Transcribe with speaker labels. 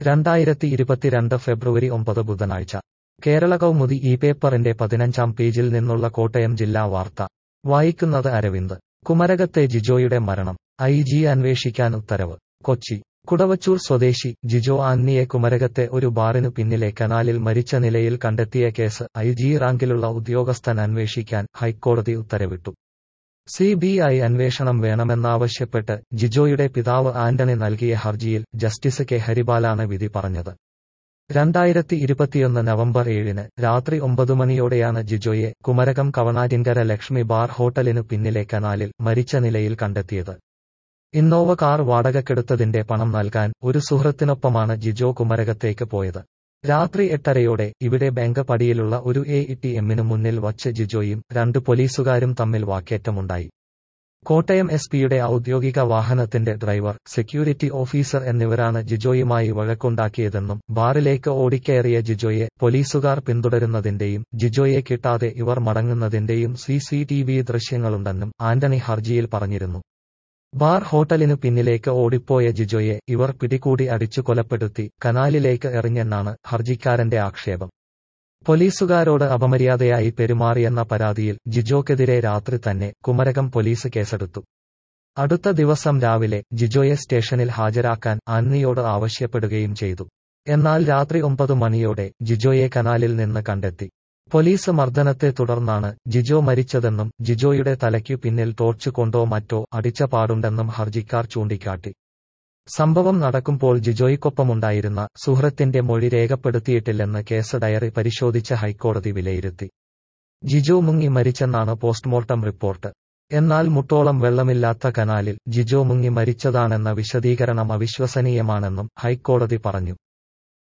Speaker 1: രണ്ടായിരത്തി ഇരുപത്തിരണ്ട് ഫെബ്രുവരി ഒമ്പത് ബുധനാഴ്ച കേരള കൗമുദി ഈ പേപ്പറിന്റെ പതിനഞ്ചാം പേജിൽ നിന്നുള്ള കോട്ടയം ജില്ലാ വാർത്ത വായിക്കുന്നത് അരവിന്ദ് കുമരകത്തെ ജിജോയുടെ മരണം ഐ ജി അന്വേഷിക്കാൻ ഉത്തരവ് കൊച്ചി കുടവച്ചൂർ സ്വദേശി ജിജോ ആന്നിയെ കുമരകത്തെ ഒരു ബാറിനു പിന്നിലെ കനാലിൽ മരിച്ച നിലയിൽ കണ്ടെത്തിയ കേസ് ഐ ജി റാങ്കിലുള്ള ഉദ്യോഗസ്ഥൻ അന്വേഷിക്കാൻ ഹൈക്കോടതി ഉത്തരവിട്ടു സി ബി ഐ അന്വേഷണം വേണമെന്നാവശ്യപ്പെട്ട് ജിജോയുടെ പിതാവ് ആന്റണി നൽകിയ ഹർജിയിൽ ജസ്റ്റിസ് കെ ഹരിബാലാണ് വിധി പറഞ്ഞത് രണ്ടായിരത്തി ഇരുപത്തിയൊന്ന് നവംബർ ഏഴിന് രാത്രി ഒമ്പത് മണിയോടെയാണ് ജിജോയെ കുമരകം കവണാറ്റിൻകര ലക്ഷ്മി ബാർ ഹോട്ടലിനു പിന്നിലെ കനാലിൽ മരിച്ച നിലയിൽ കണ്ടെത്തിയത് ഇന്നോവ കാർ വാടകക്കെടുത്തതിന്റെ പണം നൽകാൻ ഒരു സുഹൃത്തിനൊപ്പമാണ് ജിജോ കുമരകത്തേക്ക് പോയത് രാത്രി എട്ടരയോടെ ഇവിടെ ബാങ്ക് പടിയിലുള്ള ഒരു എ ടി എമ്മിനു മുന്നിൽ വച്ച് ജിജോയും രണ്ട് പോലീസുകാരും തമ്മിൽ വാക്കേറ്റമുണ്ടായി കോട്ടയം എസ് പിയുടെ ഔദ്യോഗിക വാഹനത്തിന്റെ ഡ്രൈവർ സെക്യൂരിറ്റി ഓഫീസർ എന്നിവരാണ് ജിജോയുമായി വഴക്കുണ്ടാക്കിയതെന്നും ബാറിലേക്ക് ഓടിക്കയറിയ ജിജോയെ പോലീസുകാർ പിന്തുടരുന്നതിന്റെയും ജിജോയെ കിട്ടാതെ ഇവർ മടങ്ങുന്നതിന്റെയും സി സി ടി വി ദൃശ്യങ്ങളുണ്ടെന്നും ആന്റണി ഹർജിയിൽ പറഞ്ഞിരുന്നു ബാർ ഹോട്ടലിനു പിന്നിലേക്ക് ഓടിപ്പോയ ജിജോയെ ഇവർ പിടികൂടി അടിച്ചു കൊലപ്പെടുത്തി കനാലിലേക്ക് എറിഞ്ഞെന്നാണ് ഹർജിക്കാരന്റെ ആക്ഷേപം പോലീസുകാരോട് അപമര്യാദയായി പെരുമാറിയെന്ന പരാതിയിൽ ജിജോക്കെതിരെ രാത്രി തന്നെ കുമരകം പോലീസ് കേസെടുത്തു അടുത്ത ദിവസം രാവിലെ ജിജോയെ സ്റ്റേഷനിൽ ഹാജരാക്കാൻ ആന്നിയോട് ആവശ്യപ്പെടുകയും ചെയ്തു എന്നാൽ രാത്രി ഒമ്പത് മണിയോടെ ജിജോയെ കനാലിൽ നിന്ന് കണ്ടെത്തി പോലീസ് മർദ്ദനത്തെ തുടർന്നാണ് ജിജോ മരിച്ചതെന്നും ജിജോയുടെ തലയ്ക്കു പിന്നിൽ ടോർച്ച് കൊണ്ടോ മറ്റോ അടിച്ച പാടുണ്ടെന്നും ഹർജിക്കാർ ചൂണ്ടിക്കാട്ടി സംഭവം നടക്കുമ്പോൾ ജിജോയ്ക്കൊപ്പമുണ്ടായിരുന്ന സുഹൃത്തിന്റെ മൊഴി രേഖപ്പെടുത്തിയിട്ടില്ലെന്ന് കേസ് ഡയറി പരിശോധിച്ച ഹൈക്കോടതി വിലയിരുത്തി ജിജോ മുങ്ങി മരിച്ചെന്നാണ് പോസ്റ്റ്മോർട്ടം റിപ്പോർട്ട് എന്നാൽ മുട്ടോളം വെള്ളമില്ലാത്ത കനാലിൽ ജിജോ മുങ്ങി മരിച്ചതാണെന്ന വിശദീകരണം അവിശ്വസനീയമാണെന്നും ഹൈക്കോടതി പറഞ്ഞു